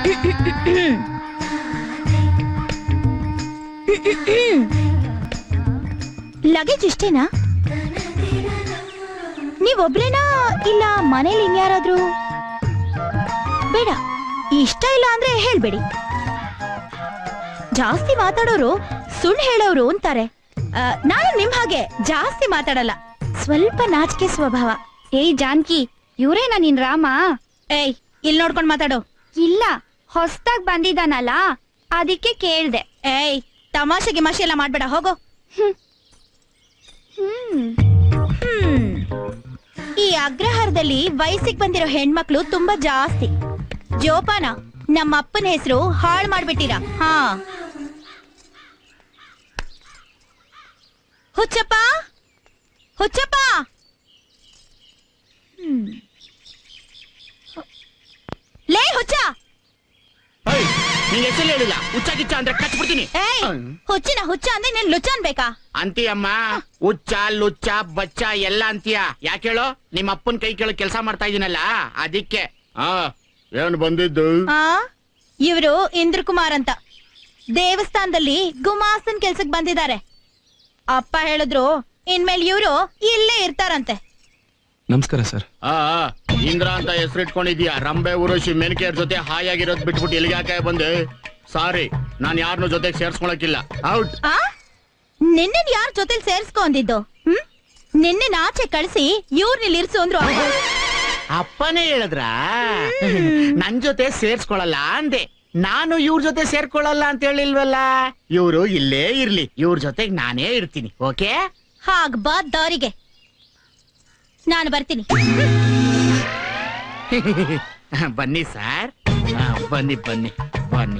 Luggage ಇಷ್ಟೇನಾ ನೀವೊಬ್ರೇನಾ ಇಲ್ಲ ಮನೇಲಿ ಇನ್ಯಾರಾದ್ರೂ ಬೇಡ ಇಷ್ಟ ಇಲ್ಲ ಅಂದ್ರೆ ಹೇಳ್ಬೇಡಿ ಜಾಸ್ತಿ ಮಾತಾಡೋರು ಸುಳ್ಳು ಹೇಳೋರು ಅಂತಾರೆ ಆ, ನಾನು ನಿಮ್ ಹಾಗೆ ಜಾಸ್ತಿ ಮಾತಾಡಲ್ಲ ಸ್ವಲ್ಪ ನಾಚಿಕೆ ಸ್ವಭಾವ ಏಯ್ ಜಾನ್ಕಿ ಇವ್ರೇನಾ ನಿನ್ ರಾಮ ಏಯ್ ಇಲ್ಲಿ ನೋಡ್ಕೊಂಡ್ ಮಾತಾಡು ಇಲ್ಲ ಹೊಸ್ದಾಗ್ ಬಂದಿದಾನಲ್ಲ ಅದಕ್ಕೆ ಕೇಳ್ದೆ ಏಯ್ ತಮಾಷೆ ಗಿಮಾಷೆ ಎಲ್ಲ ಮಾಡ್ಬೇಡ ಹೋಗೋ ಹ್ಮ್ ಹ್ಮ್. ಈ ಅಗ್ರಹಾರದಲ್ಲಿ ವಯಸ್ಸಿಗೆ ಬಂದಿರೋ ಹೆಣ್ಮಕ್ಳು ತುಂಬಾ ಜಾಸ್ತಿ ಜೋಪಾನ ನಮ್ಮ ಅಪ್ಪನ ಹೆಸರು ಹಾಳ್ ಮಾಡ್ಬಿಟ್ಟಿರಾ ಹಾ ಹುಚ್ಚಪ್ಪ ಹುಚ್ಚಪ್ಪ ಹ್ಮ್. ಲೇ ಹುಚ್ಚ ನಿಂಗೆ ಹೆಸರು ಹೇಳಿಲ್ಲ ಹುಚ್ಚ ಗಿಚ್ಚ ಅಂದ್ರೆ ಕಚ್ಬಿಡ್ತೀನಿ ಏಯ್ ಹುಚ್ಚಿನ ಹುಚ್ಚ ಅಂದ್ರೆ ನೀನ್ ಲುಚ್ಚ ಅನ್ಬೇಕಾ ಅಂತೀಯಮ್ಮ ಹುಚ್ಚ ಲುಚ್ಚ ಬಚ್ಚ ಎಲ್ಲ ಅಂತೀಯ ಯಾಕೆ ಹೇಳು ನಿಮ್ಮ ಅಪ್ಪನ್ ಕೈ ಕೇಳೋ ಕೆಲಸ ಮಾಡ್ತಾ ಇದೀನಲ್ಲ ಅದಕ್ಕೆ ಆ ಏನ್ ಬಂದಿದ್ದು ಆ ಇವರು ಇಂದ್ರ ಕುಮಾರ್ ಅಂತ ದೇವಸ್ಥಾನದಲ್ಲಿ ಗುಮಾಸ್ತನ್ ಕೆಲ್ಸಕ್ ಬಂದಿದ್ದಾರೆ ಅಪ್ಪ ಹೇಳಿದ್ರು ಇನ್ಮೇಲೆ ಇವರು ಇಲ್ಲೇ ಇರ್ತಾರಂತೆ ನಮಸ್ಕಾರ ಸರ್ ಆ ಆ, ಇಂದ್ರ ಅಂತ ಹೆಸರಿಟ್ಕೊಂಡಿದ್ಯಾ ರಂಬೆ ಉರುಷಿ ಮೆನಕೆಯರ್ ಜೊತೆ ಹಾಯಾಗಿರೋದ್ ಬಿಟ್ಬಿಟ್ಟು ಇಲ್ಲಿಗೆ ಯಾಕೆ ಬಂದೆ ಸಾರಿ ನಾನ್ ಯಾರನ್ನ ಜೊತೆಗೆ ಸೇರ್ಸ್ಕೊಳಕಿಲ್ಲ ಔಟ್ ಆ ನಿನ್ನೆ ಯಾರ ಜೊತೆಲಿ ಸೇರ್ಸ್ಕೊಂಡಿದ್ದು ಹ್ಮ್ ನಿನ್ನೆ ನಾಚೆ ಕಳಿಸಿ ಇವ್ರನ್ನ ಇರ್ಸು ಅಂದ್ರು ಅಪ್ಪ. ಅಪ್ಪನೇ ಹೇಳಿದ್ರ ನನ್ ಜೊತೆ ಸೇರ್ಸ್ಕೊಳಲ್ಲ ಅಂದೆ ನಾನು ಇವ್ರ ಜೊತೆ ಸೇರ್ಕೊಳ್ಳಲ್ಲ ಅಂತ ಹೇಳಿಲ್ವಲ್ಲ ಇವ್ರು ಇಲ್ಲೇ ಇರ್ಲಿ ಇವ್ರ ಜೊತೆಗ್ ನಾನೇ ಇರ್ತೀನಿ ಓಕೆ ಹಾಗ್ ಬಾ ದಾರಿಗೆ ನಾನು ಬರ್ತೀನಿ ಬನ್ನಿ ಸರ್ ಬನ್ನಿ ಬನ್ನಿ ಬನ್ನಿ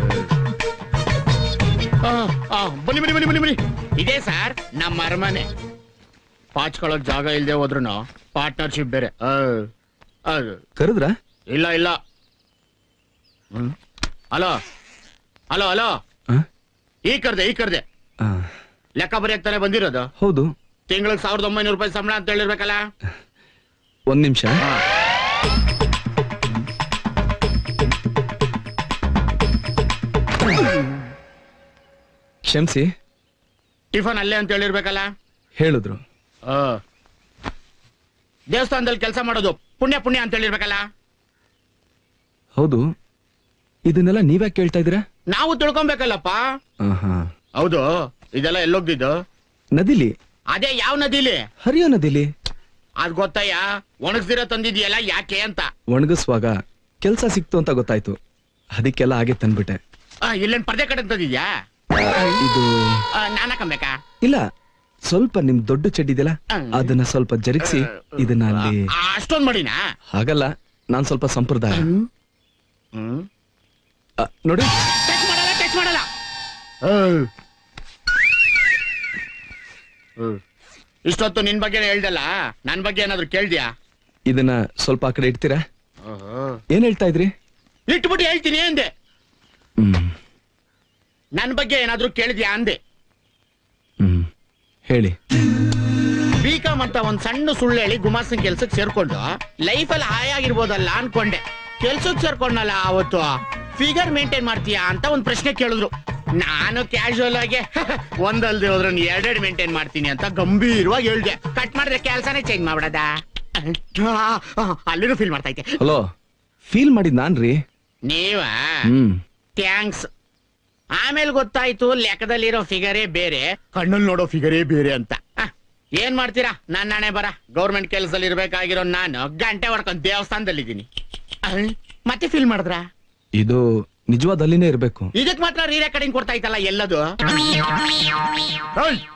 ಆ, ಆ, ಬನ್ನಿ ಬನ್ನಿ ಬನ್ನಿ ಬನ್ನಿ ಬನ್ನಿ ಇದೇ ಸರ್ ನಮ್ಮ ಅರಮನೆ ಪಾಚ್ಕೊಳಕ್ ಜಾಗ ಇಲ್ದೆ ಹೋದ್ರು ಪಾರ್ಟ್ನರ್ಶಿಪ್ ಬೇರೆ ಆ, ಆ, ಕರೆದ್ರ ಇಲ್ಲ ಇಲ್ಲ ಹ್ಮ್. ಹಲೋ ಹಲೋ ಹಲೋ ಈ ಕರ್ದೆ ಈ ಕರ್ದೆ ಲೆಕ್ಕ ಬರೆಯಕ್ ತಾನೇ ಬಂದಿರೋದು ಹೌದು ತಿಂಗಳಿಗೆ ಸಾವಿರದ ಒಂಬೈನೂರು ರೂಪಾಯಿ ಸಂಬಳ ಅಂತ ಹೇಳಿರ್ಬೇಕಲ್ಲ ಒಂದ್ ನಿಮಿಷ ಹಾ. ಕ್ಷಮಿಸಿ ಟಿಫನ್ ಅಲ್ಲೇ ಅಂತ ಹೇಳಿರ್ಬೇಕಲ್ಲ ಹೇಳಿದ್ರು ಆ. ದೇವಸ್ಥಾನದಲ್ಲಿ ಕೆಲಸ ಮಾಡೋದು ಪುಣ್ಯ ಪುಣ್ಯ ಅಂತ ಹೇಳಿರ್ಬೇಕಲ್ಲ ಹೌದು ಇದನ್ನೆಲ್ಲ ನೀವ್ಯಾಕೆ ಕೇಳ್ತಾ ಇದ್ದೀರಾ ನಾವು ತಿಳ್ಕೊಬೇಕಲ್ಲಪ್ಪ ಆಹಾ. ಹೌದು ಇದೆಲ್ಲ ಎಲ್ಲೋಗ್ದಿದ್ದು ನದಿಲಿ ಅದೇ ಯಾವ ನದಿಲಿ ಹರಿಯೋ ನದಿಲಿ ಅದ್ ಗೊತ್ತಯ್ಯ ಒಣಗ್ಸಿರ ತಂದಿದ್ಯಲ್ಲ ಯಾಕೆ ಅಂತ ಒಣಗಿಸುವಾಗ ಕೆಲ್ಸ ಸಿಕ್ತು ಅಂತ ಗೊತ್ತಾಯ್ತು ಅದಕ್ಕೆಲ್ಲ ಹಾಗೆ ತಂದ್ಬಿಟ್ಟೆ ಆ, ಇಲ್ಲೇನ್ ಪರ್ದೆ ಕಡೆ ತಂದಿದ್ಯಾ ಇದು ನಾನ್ ಹಾಕಬೇಕಾ ಇಲ್ಲ ಸ್ವಲ್ಪ ನಿಮ್ ದೊಡ್ಡ ಚೆಡ್ಡಿದೆಯಲ್ಲ ಅದನ್ನ ಸ್ವಲ್ಪ ಜರುಗಿಸಿ ಇದನ್ನ ಅಲ್ಲಿ ಅಷ್ಟೊಂದ್ ಮಾಡಿನಾ ಹಾಗಲ್ಲ ನಾನ್ ಸ್ವಲ್ಪ ಸಂಪ್ರದಾಯ ಹ್ಮ್ ಅ, ನೋಡಿ ಟಚ್ ಮಾಡಲ್ಲ ಟಚ್ ಮಾಡಲ್ಲ ಇಷ್ಟೊತ್ತು ನಿನ್ ಬಗ್ಗೆ ಹೇಳ್ದಲ್ಲ ನನ್ ಬಗ್ಗೆ ಏನಾದ್ರು ಕೇಳ್ದ್ಯಾ ಇದನ್ನ ಸ್ವಲ್ಪ ಆ ಕಡೆ ಇಡ್ತೀರಾ ಏನ್ ಹೇಳ್ತಾ ಇದ್ರಿ ಇಟ್ಬಿಟ್ಟು ಹೇಳ್ತೀನಿ ಅಂದೆ ಹ್ಮ್ ನನ್ ಬಗ್ಗೆ ಏನಾದ್ರು ಕೇಳಿದ್ಯಾ ಅಂದೆ ಹ್ಮ್ ಹೇಳಿ ಬಿಕಾಮ್ ಅಂತ ಒಂದ್ ಸಣ್ಣ ಸುಳ್ಳು ಹೇಳಿ ಗುಮಾಸ್ತನ್ ಕೆಲ್ಸಕ್ ಸೇರ್ಕೊಂಡು ಲೈಫಲ್ಲಿ ಹಾಯಾಗಿರ್ಬೋದಲ್ಲ ಅನ್ಕೊಂಡೆ ಕೆಲ್ಸಕ್ ಸೇರ್ಕೊಂಡಲ್ಲ ಅವತ್ತು ಫಿಗರ್ ಮೇಂಟೈನ್ ಮಾಡ್ತೀಯಾ ಅಂತ ಒಂದ್ ಪ್ರಶ್ನೆ ಕೇಳಿದ್ರು ನಾನು ಕ್ಯಾಶುವಲ್ ಆಗಿ ಒಂದಲ್ದೆ ಹೋದ್ರೆ ಎರಡೆರಡು ಮೇಂಟೈನ್ ಮಾಡ್ತೀನಿ ಅಂತ ಗಂಭೀರವಾಗಿ ಹೇಳ್ದೆ ಕಟ್ ಮಾಡಿದ್ರೆ ಕೆಲ್ಸನೇ ಚೇಂಜ್ ಮಾಡ್ಬಿಡದ ಅಲ್ಲಿನೂ ಫೀಲ್ ಮಾಡ್ತಾ ಇದ್ದೆ ಹಲೋ ಫೀಲ್ ಮಾಡಿದ್ ನಾನ್ರಿ ನೀವ ಹ್ಮ್ ಥ್ಯಾಂಕ್ಸ್ ಆಮೇಲೆ ಗೊತ್ತಾಯ್ತು ಲೆಕ್ಕದಲ್ಲಿರೋ ಫಿಗರೇ ಬೇರೆ ಕಣ್ಣಲ್ಲಿ ನೋಡೋ ಫಿಗರೇ ಬೇರೆ ಅಂತ ಹ, ಏನ್ ಮಾಡ್ತೀರಾ ನನ್ನ ನಾಣೆ ಬರ ಗೌರ್ಮೆಂಟ್ ಕೆಲಸದಲ್ಲಿ ಇರ್ಬೇಕಾಗಿರೋ ನಾನು ಗಂಟೆ ಹೊಡ್ಕೊಂಡ್ ದೇವಸ್ಥಾನದಲ್ಲಿದ್ದೀನಿ ಅಹ್, ಮತ್ತೆ ಫೀಲ್ ಮಾಡಿದ್ರ ಇದು ನಿಜವಾದ ಅಲ್ಲಿನೇ ಇರ್ಬೇಕು ಇದಕ್ ಮಾತ್ರ ರೀ ರೆಕಾರ್ಡಿಂಗ್ ಕೊಡ್ತಾ ಇತ್ತಲ್ಲ ಎಲ್ಲದು ಹೌದ್.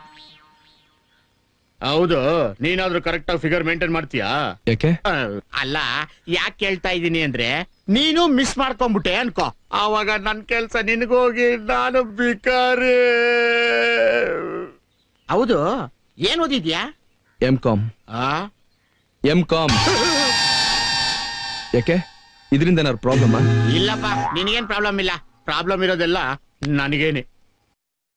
ಹೌದು ನೀನಾದ್ರೂ ಕರೆಕ್ಟ್ ಆಗಿ ಫಿಗರ್ ಮೇಂಟೈನ್ ಮಾಡ್ತೀಯಾ ಯಾಕೆ ಅಹ್, ಅಲ್ಲ ಯಾಕೆ ಕೇಳ್ತಾ ಇದ್ದೀನಿ ಅಂದ್ರೆ ನೀನು ಮಿಸ್ ಮಾಡ್ಕೊಂಡ್ಬಿಟ್ಟೆ ಅನ್ಕೋ ಆವಾಗ ನನ್ ಕೆಲ್ಸ ನಿನಗೋಗಿ ನಾನು ಬಿಕಾರಿ ಹೌದು ಏನ್ ಓದಿದ್ಯಾ ಎಂ ಕಾಮ್ ಆ ಎಂ ಕಾಮ್ ಯಾಕೆ ಇದರಿಂದ ಏನಾದ್ರು ಪ್ರಾಬ್ಲಮ್ ಇಲ್ಲಪ್ಪ ನಿನಗೇನ್ ಪ್ರಾಬ್ಲಮ್ ಇಲ್ಲ ಪ್ರಾಬ್ಲಮ್ ಇರೋದೆಲ್ಲ ನನಗೇನೆ